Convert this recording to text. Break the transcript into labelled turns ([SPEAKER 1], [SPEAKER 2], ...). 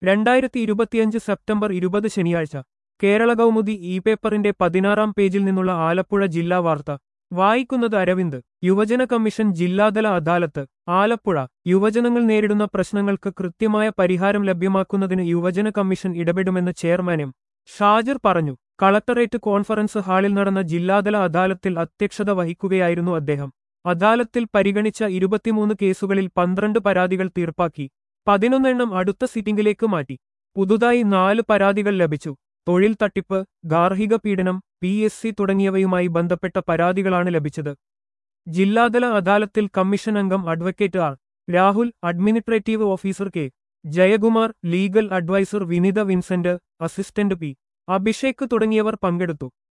[SPEAKER 1] രണ്ടായിരത്തി ഇരുപത്തിയഞ്ച് സെപ്റ്റംബർ ഇരുപത് ശനിയാഴ്ച കേരള കൗമുദി ഇ പേപ്പറിന്റെ പതിനാറാം പേജിൽ നിന്നുള്ള ആലപ്പുഴ ജില്ലാ വാർത്ത വായിക്കുന്നത് അരവിന്ദ് യുവജന കമ്മീഷൻ ജില്ലാതല അദാലത്ത് ആലപ്പുഴ യുവജനങ്ങൾ നേരിടുന്ന പ്രശ്നങ്ങൾക്ക് കൃത്യമായ പരിഹാരം ലഭ്യമാക്കുന്നതിന് യുവജന കമ്മീഷൻ ഇടപെടുമെന്ന് ചെയർമാൻ എം ഷാജിർ പറഞ്ഞു കളക്ടറേറ്റ് കോൺഫറൻസ് ഹാളിൽ നടന്ന ജില്ലാതല അദാലത്തിൽ അധ്യക്ഷത വഹിക്കുകയായിരുന്നു അദ്ദേഹം അദാലത്തിൽ പരിഗണിച്ച ഇരുപത്തിമൂന്ന് കേസുകളിൽ പന്ത്രണ്ട് പരാതികൾ തീർപ്പാക്കി പതിനൊന്നെണ്ണം അടുത്ത സിറ്റിംഗിലേക്ക് മാറ്റി പുതുതായി നാല് പരാതികൾ ലഭിച്ചു തൊഴിൽ തട്ടിപ്പ് ഗാർഹിക പീഡനം പി എസ് സി തുടങ്ങിയവയുമായി ബന്ധപ്പെട്ട പരാതികളാണ് ലഭിച്ചത് ജില്ലാതല അദാലത്തിൽ കമ്മീഷൻ അംഗം advocate R Rahul administrative officer K Jayakumar legal adviser Vinitha Vincent assistant P Abhishek തുടങ്ങിയവർ പങ്കെടുത്തു